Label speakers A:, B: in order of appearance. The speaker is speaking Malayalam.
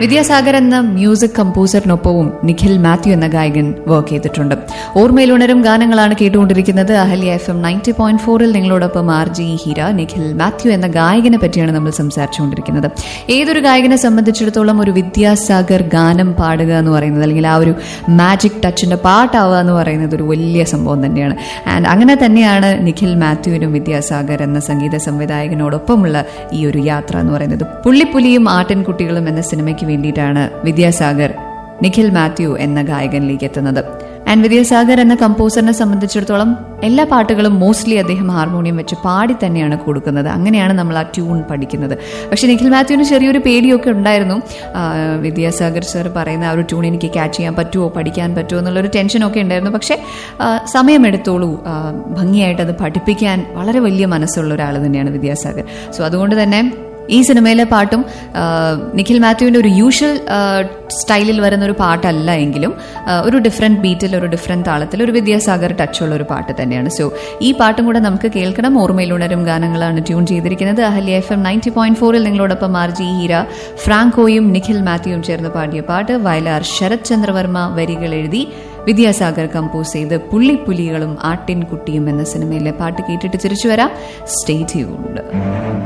A: വിദ്യാസാഗർ എന്ന മ്യൂസിക് കമ്പോസറിനൊപ്പവും നിഖിൽ മാത്യു എന്ന ഗായകൻ വർക്ക് ചെയ്തിട്ടുണ്ട് ഓർമ്മയിലുണരും ഗാനങ്ങളാണ് കേട്ടുകൊണ്ടിരിക്കുന്നത് Ahalya F M ninety point ഫോറിൽ നിങ്ങളോടൊപ്പം ആർ ജി ഹീര നിഖിൽ മാത്യു എന്ന ഗായകനെ പറ്റിയാണ് നമ്മൾ സംസാരിച്ചുകൊണ്ടിരിക്കുന്നത് ഏതൊരു ഗായകനെ സംബന്ധിച്ചിടത്തോളം ഒരു വിദ്യാസാഗർ ഗാനം പാടുക എന്ന് പറയുന്നത് അല്ലെങ്കിൽ ആ ഒരു മാജിക് ടച്ചിന്റെ പാട്ടാവുക എന്ന് പറയുന്നത് ഒരു വലിയ സംഭവം തന്നെയാണ് ആൻഡ് അങ്ങനെ തന്നെയാണ് നിഖിൽ മാത്യുവിനും വിദ്യാസാഗർ എന്ന സംഗീത സംവിധായകനോടൊപ്പമുള്ള ഈ ഒരു യാത്ര എന്ന് പറയുന്നത് പുള്ളിപ്പുലിയും ആട്ടിൻകുട്ടികളും എന്ന സിനിമയ്ക്ക് വേണ്ടിയിട്ടാണ് വിദ്യാസാഗർ നിഖിൽ മാത്യു എന്ന ഗായകനിലേക്ക് എത്തുന്നത് ആൻഡ് വിദ്യാസാഗർ എന്ന കമ്പോസറിനെ സംബന്ധിച്ചിടത്തോളം എല്ലാ പാട്ടുകളും മോസ്റ്റ്ലി അദ്ദേഹം ഹാർമോണിയം വെച്ച് പാടി തന്നെയാണ് കൊടുക്കുന്നത് അങ്ങനെയാണ് നമ്മൾ ആ ട്യൂൺ പഠിക്കുന്നത് പക്ഷെ നിഖിൽ മാത്യുവിന് ചെറിയൊരു പേടിയൊക്കെ ഉണ്ടായിരുന്നു ആ, വിദ്യാസാഗർ സർ പറയുന്ന ആ ഒരു ട്യൂൺ എനിക്ക് ക്യാച്ച് ചെയ്യാൻ പറ്റുമോ പഠിക്കാൻ പറ്റുമോ എന്നുള്ളൊരു ടെൻഷനൊക്കെ ഉണ്ടായിരുന്നു പക്ഷെ ആ, സമയമെടുത്തോളൂ ആ, ഭംഗിയായിട്ട് അത് പഠിപ്പിക്കാൻ വളരെ വലിയ മനസ്സുള്ള ഒരാൾ തന്നെയാണ് വിദ്യാസാഗർ സോ അതുകൊണ്ട് തന്നെ ഈ സിനിമയിലെ പാട്ടും ആ, നിഖിൽ മാത്യുവിന്റെ ഒരു യൂഷ്വൽ സ്റ്റൈലിൽ വരുന്ന ഒരു പാട്ടല്ല എങ്കിലും ആ, ഒരു ഡിഫറെന്റ് ബീറ്റിൽ ഒരു ഡിഫറെന്റ് താളത്തിൽ ഒരു വിദ്യാസാഗർ ടച്ചുള്ള ഒരു പാട്ട് തന്നെയാണ് സോ ഈ പാട്ടും കൂടെ നമുക്ക് കേൾക്കണം ഓർമ്മയിലുണരും ഗാനങ്ങളാണ് ട്യൂൺ ചെയ്തിരിക്കുന്നത് Ahalya F M ninety point ഫോറിൽ നിങ്ങളോടൊപ്പം ആർ ജി ഹീര ഫ്രാങ്കോയും നിഖിൽ മാത്യുവും ചേർന്ന് പാടിയ പാട്ട് വയലാർ ശരത് ചന്ദ്രവർമ്മ വരികൾ എഴുതി വിദ്യാസാഗർ കമ്പോസ് ചെയ്ത് പുള്ളിപ്പുലികളും ആട്ടിൻകുട്ടിയും എന്ന സിനിമയിലെ പാട്ട് കേട്ടിട്ട് തിരിച്ചു വരാം സ്റ്റേ ട്യൂൺഡ്